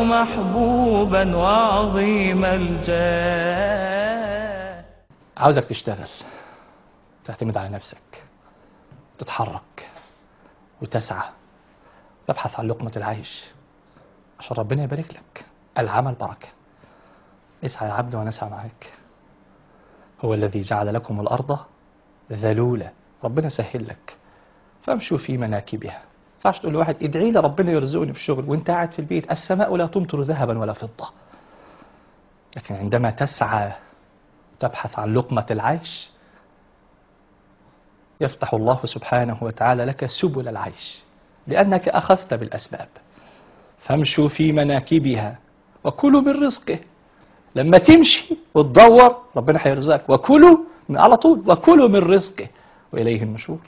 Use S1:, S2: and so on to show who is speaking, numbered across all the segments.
S1: محبوبا وعظيم الجاه
S2: عاوزك تشتغل تعتمد على نفسك تتحرك وتسعى تبحث عن لقمة العيش عشان ربنا يبارك لك العمل بركة اسعى يا عبد وانا اسعى معاك هو الذي جعل لكم الأرض ذلولة ربنا سهل لك فامشوا في مناكبها فعش تقول لواحد ادعي لي ربنا يرزقني في الشغل وانت قاعد في البيت السماء لا تمطر ذهبا ولا فضة لكن عندما تسعى تبحث عن لقمة العيش يفتح الله سبحانه وتعالى لك سبل العيش لأنك أخذت بالأسباب فامشوا في مناكبها وكلوا من رزقه لما تمشي وتدور ربنا هيرزقك وكلوا من على طول وكلوا من رزقه وإليه النشور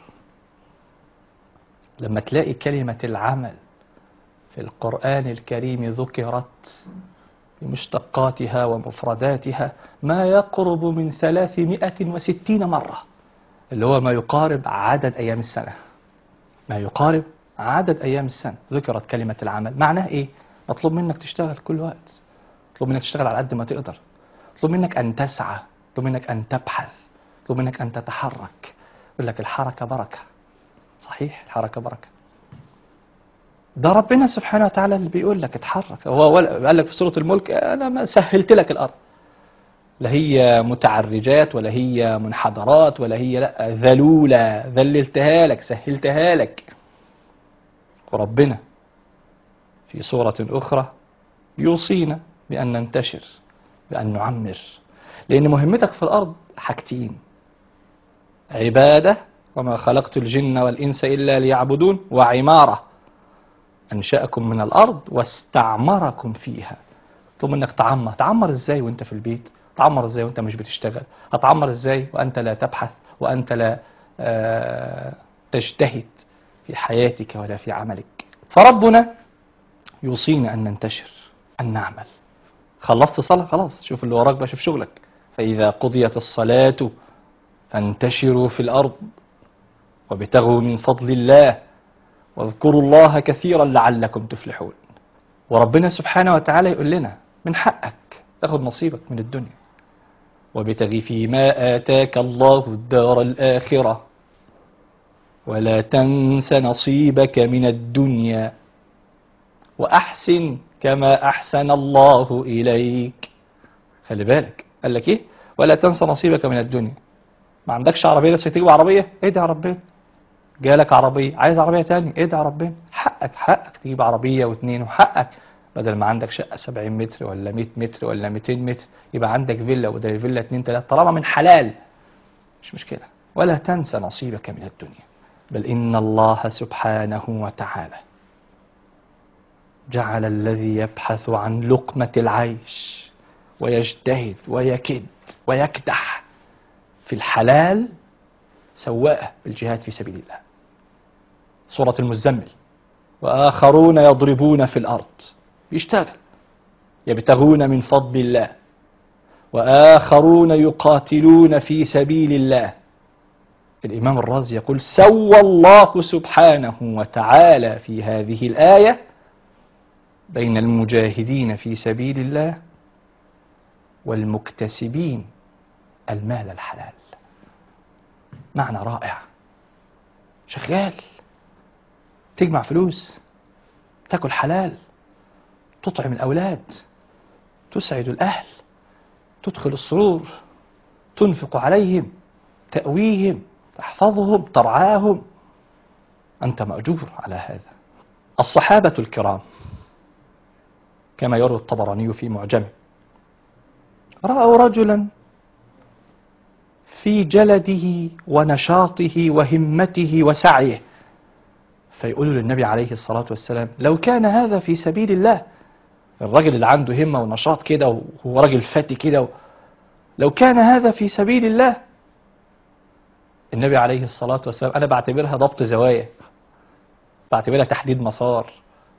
S2: لما تلاقي كلمة العمل في القرآن الكريم ذكرت بمشتقاتها ومفرداتها ما يقرب من ثلاثمائة وستين مرة اللي هو ما يقارب عدد أيام السنة ما يقارب عدد أيام السنة ذكرت كلمة العمل معناه إيه؟ مطلوب منك تشتغل كل وقت مطلوب منك تشتغل على قد ما تقدر مطلوب منك أن تسعى مطلوب منك أن تبحث مطلوب منك أن تتحرك يقول لك الحركة بركة صحيح الحركة بركة ده ربنا سبحانه وتعالى اللي بيقول لك اتحرك هو قال لك في سورة الملك أنا ما سهلت لك الأرض لا هي متعرجات ولا هي منحدرات ولا هي لا ذلولة ذللتها لك سهلتها لك وربنا في سورة أخرى يوصينا بأن ننتشر بأن نعمر لأن مهمتك في الأرض حاجتين عبادة وما خلقت الجن والإنس إلا ليعبدون وعمارة أنشأكم من الأرض واستعمركم فيها طب انك تعمر تعمر ازاي وانت في البيت تعمر ازاي وانت مش بتشتغل هتعمر ازاي وانت لا تبحث وانت لا آه تجتهد في حياتك ولا في عملك فربنا يوصينا ان ننتشر ان نعمل خلصت صلاة خلاص شوف اللي وراك بقى شوف شغلك فإذا قضيت الصلاة فانتشروا في الأرض وابتغوا من فضل الله واذكروا الله كثيرا لعلكم تفلحون وربنا سبحانه وتعالى يقول لنا من حقك تاخد نصيبك من الدنيا وابتغ فيما آتاك الله الدار الآخرة ولا تنس نصيبك من الدنيا وأحسن كما أحسن الله إليك خلي بالك قال لك إيه ولا تنس نصيبك من الدنيا ما عندكش عربية نفسك تجيب عربية ادعي ربنا جالك عربية عايز عربية تاني ادعي ربنا حقك حقك تجيب عربية واثنين وحقك بدل ما عندك شقة 70 متر ولا 100 متر ولا 200 متر يبقى عندك فيلا وده الفيلا 2 3 طالما من حلال مش مشكلة ولا تنسى نصيبك من الدنيا بل إن الله سبحانه وتعالى جعل الذي يبحث عن لقمة العيش ويجتهد ويكد ويكدح في الحلال سواء بالجهاد في سبيل الله سورة المزمل وآخرون يضربون في الأرض بيشتغل يبتغون من فضل الله وآخرون يقاتلون في سبيل الله الإمام الرازي يقول سوى الله سبحانه وتعالى في هذه الآية بين المجاهدين في سبيل الله والمكتسبين المال الحلال معنى رائع شغال تجمع فلوس تاكل حلال تطعم الأولاد تسعد الأهل تدخل السرور تنفق عليهم تأويهم تحفظهم ترعاهم أنت مأجور على هذا الصحابة الكرام كما يروي الطبراني في معجمه رأوا رجلا في جلده ونشاطه وهمته وسعيه فيقولوا للنبي عليه الصلاة والسلام لو كان هذا في سبيل الله الراجل اللي عنده همة ونشاط كده وهو راجل فاتي كده لو كان هذا في سبيل الله النبي عليه الصلاة والسلام أنا بعتبرها ضبط زوايا بعتبرها تحديد مسار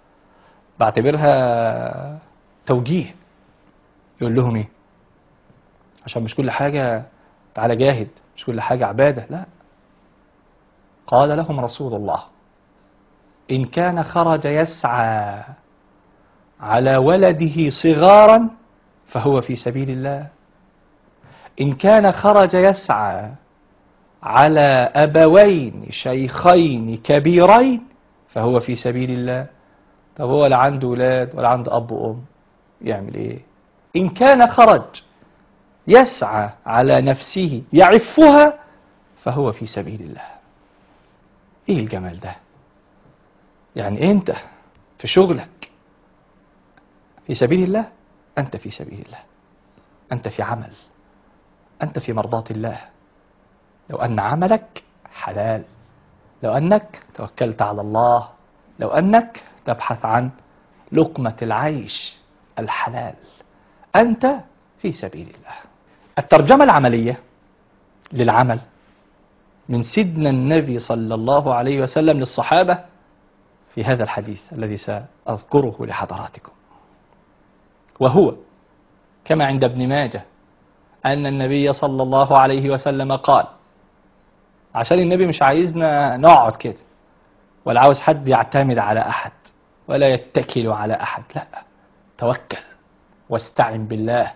S2: بعتبرها توجيه يقول لهم ايه عشان مش كل حاجة تعالى جاهد مش كل حاجة عبادة لا قال لهم رسول الله إن كان خرج يسعى على ولده صغارا فهو في سبيل الله إن كان خرج يسعى على أبوين شيخين كبيرين فهو في سبيل الله طب هو لا عنده ولاد ولا عنده أب وأم يعمل إيه إن كان خرج يسعى على نفسه يعفها فهو في سبيل الله إيه الجمال ده يعني أنت في شغلك في سبيل الله أنت في سبيل الله أنت في عمل أنت في مرضاة الله لو أن عملك حلال لو أنك توكلت على الله لو أنك تبحث عن لقمة العيش الحلال أنت في سبيل الله الترجمة العملية للعمل من سيدنا النبي صلى الله عليه وسلم للصحابة في هذا الحديث الذي سأذكره لحضراتكم وهو كما عند ابن ماجه أن النبي صلى الله عليه وسلم قال عشان النبي مش عايزنا نقعد كده ولا عاوز حد يعتمد على أحد ولا يتكل على أحد لا توكل واستعن بالله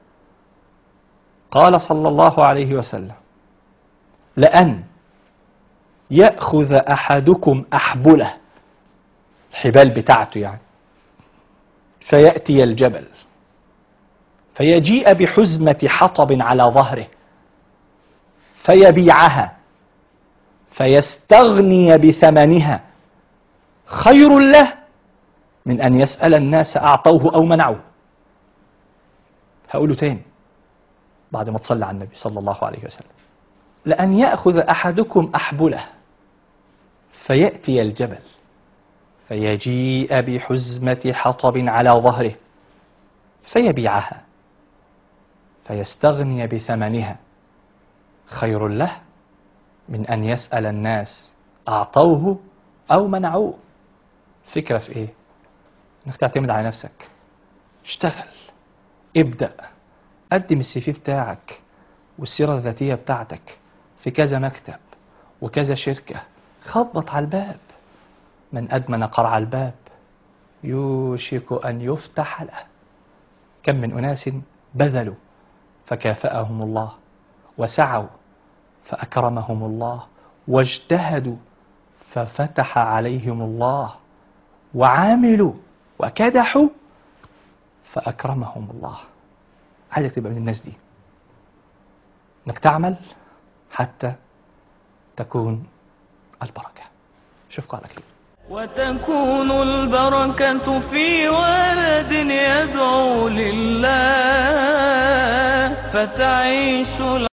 S2: قال صلى الله عليه وسلم لأن يأخذ أحدكم أحبله الحبال بتاعته يعني فيأتي الجبل فيجيء بحزمة حطب على ظهره فيبيعها فيستغني بثمنها خير له من أن يسأل الناس أعطوه أو منعوه هقوله تاني بعد ما تصلي على النبي صلى الله عليه وسلم لأن يأخذ أحدكم أحبله فيأتي الجبل فيجيء بحزمة حطب على ظهره فيبيعها فيستغني بثمنها خير له من أن يسأل الناس أعطوه أو منعوه فكرة في إيه؟ إنك تعتمد على نفسك اشتغل ابدأ قدم السي في بتاعك والسيرة الذاتية بتاعتك في كذا مكتب وكذا شركة خبط على الباب من أدمن قرع الباب يوشك أن يفتح له كم من أناس بذلوا فكافأهم الله وسعوا فأكرمهم الله واجتهدوا ففتح عليهم الله وعاملوا وكدحوا فأكرمهم الله عايزك تبقى من الناس دي انك تعمل حتى تكون البركة اشوفكم على خير
S1: وتكون البركة في ولد يدعو لله فتعيش